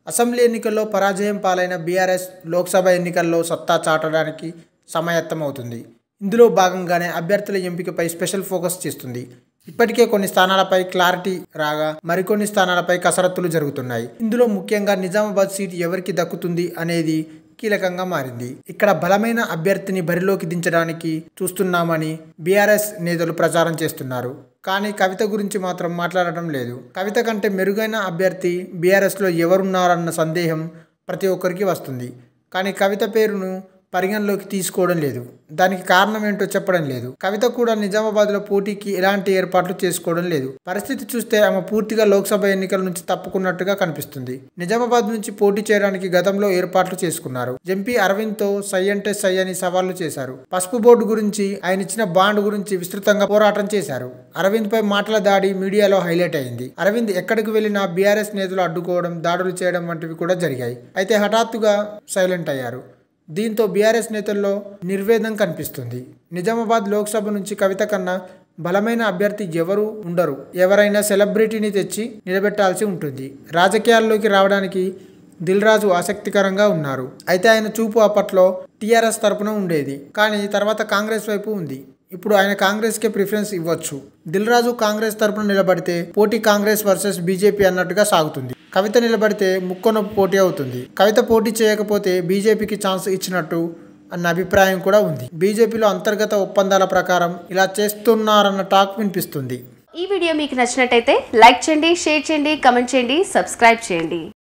assembly ఎన్నికల్లో పరాజయం పాలైన బీఆర్ఎస్ లోక్సభ ఎన్నికల్లో సత్తా చాటడానికి సమాయత్తమవుతుంది ఇందులో భాగంగానే అభ్యర్థుల ఎంపికపై స్పెషల్ ఫోకస్ చేస్తుంది ఇప్పటికే కొన్ని స్థానాలపై క్లారిటీ రాగా మరికొన్ని స్థానాలపై కసరత్తులు జరుగుతున్నాయి ఇందులో ముఖ్యంగా నిజామాబాద్ సీట్ ఎవరికి దక్కుతుంది అనేది కీలకంగా మారింది ఇక్కడ బలమైన అభ్యర్థిని బరిలోకి దించడానికి చూస్తున్నామని బీఆర్ఎస్ నేతలు ప్రచారం చేస్తున్నారు కానీ కవిత గురించి మాత్రం మాట్లాడటం లేదు కవిత కంటే మెరుగైన అభ్యర్థి బీఆర్ఎస్లో ఎవరున్నారన్న సందేహం ప్రతి ఒక్కరికి వస్తుంది కానీ కవిత పేరును పరిగణలోకి తీసుకోవడం లేదు దానికి కారణం ఏంటో చెప్పడం లేదు కవిత కూడా నిజామాబాద్లో పోటీకి ఎలాంటి ఏర్పాట్లు చేసుకోవడం లేదు పరిస్థితి చూస్తే ఆమె పూర్తిగా లోక్సభ ఎన్నికల నుంచి తప్పుకున్నట్టుగా కనిపిస్తుంది నిజామాబాద్ నుంచి పోటీ చేయడానికి గతంలో ఏర్పాట్లు చేసుకున్నారు ఎంపీ అరవింద్తో సై అంటే సై అని సవాళ్లు చేశారు పసుపు బోర్డు గురించి ఆయన ఇచ్చిన బాండ్ గురించి విస్తృతంగా పోరాటం చేశారు అరవింద్ పై మాటల దాడి మీడియాలో హైలైట్ అయింది అరవింద్ ఎక్కడికి వెళ్లినా బీఆర్ఎస్ నేతలు అడ్డుకోవడం దాడులు చేయడం వంటివి కూడా జరిగాయి అయితే హఠాత్తుగా సైలెంట్ అయ్యారు దీంతో బీఆర్ఎస్ నేతల్లో నిర్వేదం కనిపిస్తుంది నిజామాబాద్ లోక్సభ నుంచి కవిత కన్నా బలమైన అభ్యర్థి ఎవరు ఉండరు ఎవరైనా సెలబ్రిటీని తెచ్చి నిలబెట్టాల్సి ఉంటుంది రాజకీయాల్లోకి రావడానికి దిల్ రాజు ఆసక్తికరంగా ఉన్నారు అయితే ఆయన చూపు అప్పట్లో టీఆర్ఎస్ తరపున ఉండేది కానీ తర్వాత కాంగ్రెస్ వైపు ఉంది ఇప్పుడు ఆయన కాంగ్రెస్కే ప్రిఫరెన్స్ ఇవ్వచ్చు దిల్ రాజు కాంగ్రెస్ తరపున నిలబడితే పోటీ కాంగ్రెస్ వర్సెస్ బీజేపీ అన్నట్టుగా సాగుతుంది కవిత నిలబడితే ముక్కొనొప్పు పోటీ అవుతుంది కవిత పోటీ చేయకపోతే బీజేపీకి ఛాన్స్ ఇచ్చినట్టు అన్న అభిప్రాయం కూడా ఉంది బీజేపీలో అంతర్గత ఒప్పందాల ప్రకారం ఇలా చేస్తున్నారన్న టాక్ వినిపిస్తుంది ఈ వీడియో మీకు నచ్చినట్టయితే లైక్ చేయండి షేర్ చేయండి కమెంట్ చేయండి సబ్స్క్రైబ్ చేయండి